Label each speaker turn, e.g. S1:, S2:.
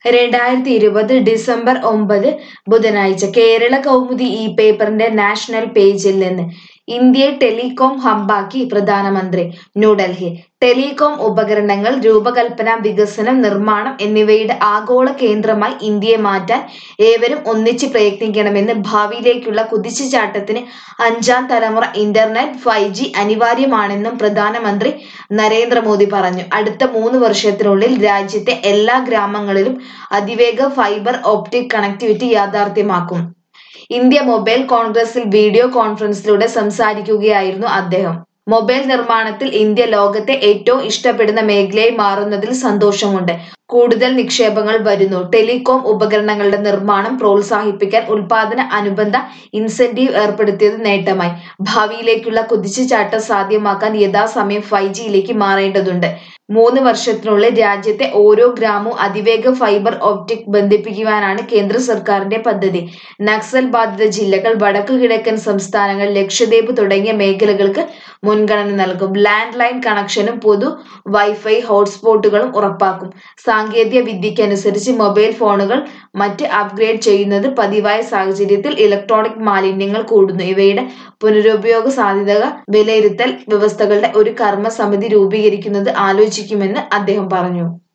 S1: രണ്ടായിരത്തി ഇരുപത് ഡിസംബർ ഒമ്പത് ബുധനാഴ്ച കേരള കൗമുദി ഈ പേപ്പറിന്റെ നാഷണൽ പേജിൽ നിന്ന് ഇന്ത്യയെ ടെലികോം ഹബ്ബാക്കി പ്രധാനമന്ത്രി ന്യൂഡൽഹി ടെലികോം ഉപകരണങ്ങൾ രൂപകൽപ്പന വികസനം നിർമ്മാണം എന്നിവയുടെ ആഗോള കേന്ദ്രമായി ഇന്ത്യയെ മാറ്റാൻ ഏവരും ഒന്നിച്ച് പ്രയത്നിക്കണമെന്ന് ഭാവിയിലേക്കുള്ള കുതിച്ചുചാട്ടത്തിന് അഞ്ചാം തലമുറ ഇന്റർനെറ്റ് ഫൈവ് ജി അനിവാര്യമാണെന്നും പ്രധാനമന്ത്രി നരേന്ദ്രമോദി പറഞ്ഞു അടുത്ത മൂന്ന് വർഷത്തിനുള്ളിൽ രാജ്യത്തെ എല്ലാ ഗ്രാമങ്ങളിലും അതിവേഗ ഫൈബർ ഓപ്റ്റിക് കണക്ടിവിറ്റി യാഥാർത്ഥ്യമാക്കും ഇന്ത്യ മൊബൈൽ കോൺഗ്രസിൽ വീഡിയോ കോൺഫറൻസിലൂടെ സംസാരിക്കുകയായിരുന്നു അദ്ദേഹം മൊബൈൽ നിർമ്മാണത്തിൽ ഇന്ത്യ ലോകത്തെ ഏറ്റവും ഇഷ്ടപ്പെടുന്ന മേഖലയായി മാറുന്നതിൽ സന്തോഷമുണ്ട് കൂടുതൽ നിക്ഷേപങ്ങൾ വരുന്നു ടെലികോം ഉപകരണങ്ങളുടെ നിർമ്മാണം പ്രോത്സാഹിപ്പിക്കാൻ ഉൽപാദന അനുബന്ധ ഇൻസെന്റീവ് ഏർപ്പെടുത്തിയത് നേട്ടമായി ഭാവിയിലേക്കുള്ള കുതിച്ചുചാട്ടം സാധ്യമാക്കാൻ യഥാസമയം ഫൈവ് ജിയിലേക്ക് മാറേണ്ടതുണ്ട് മൂന്ന് വർഷത്തിനുള്ളിൽ രാജ്യത്തെ ഓരോ ഗ്രാമവും അതിവേഗ ഫൈബർ ഓപ്റ്റിക് ബന്ധിപ്പിക്കുവാനാണ് കേന്ദ്ര സർക്കാരിന്റെ പദ്ധതി നക്സൽ ബാധിത ജില്ലകൾ വടക്കു കിഴക്കൻ സംസ്ഥാനങ്ങൾ ലക്ഷദ്വീപ് തുടങ്ങിയ മേഖലകൾക്ക് മുൻഗണന നൽകും ലാൻഡ് ലൈൻ കണക്ഷനും പൊതു വൈഫൈ ഹോട്ട്സ്പോട്ടുകളും ഉറപ്പാക്കും സാങ്കേതിക വിദ്യയ്ക്കനുസരിച്ച് മൊബൈൽ ഫോണുകൾ മറ്റ് അപ്ഗ്രേഡ് ചെയ്യുന്നത് പതിവായ സാഹചര്യത്തിൽ ഇലക്ട്രോണിക് മാലിന്യങ്ങൾ കൂടുന്നു ഇവയുടെ പുനരുപയോഗ സാധ്യത വിലയിരുത്തൽ വ്യവസ്ഥകളുടെ ഒരു കർമ്മസമിതി രൂപീകരിക്കുന്നത് ആലോചിക്കുമെന്ന് അദ്ദേഹം പറഞ്ഞു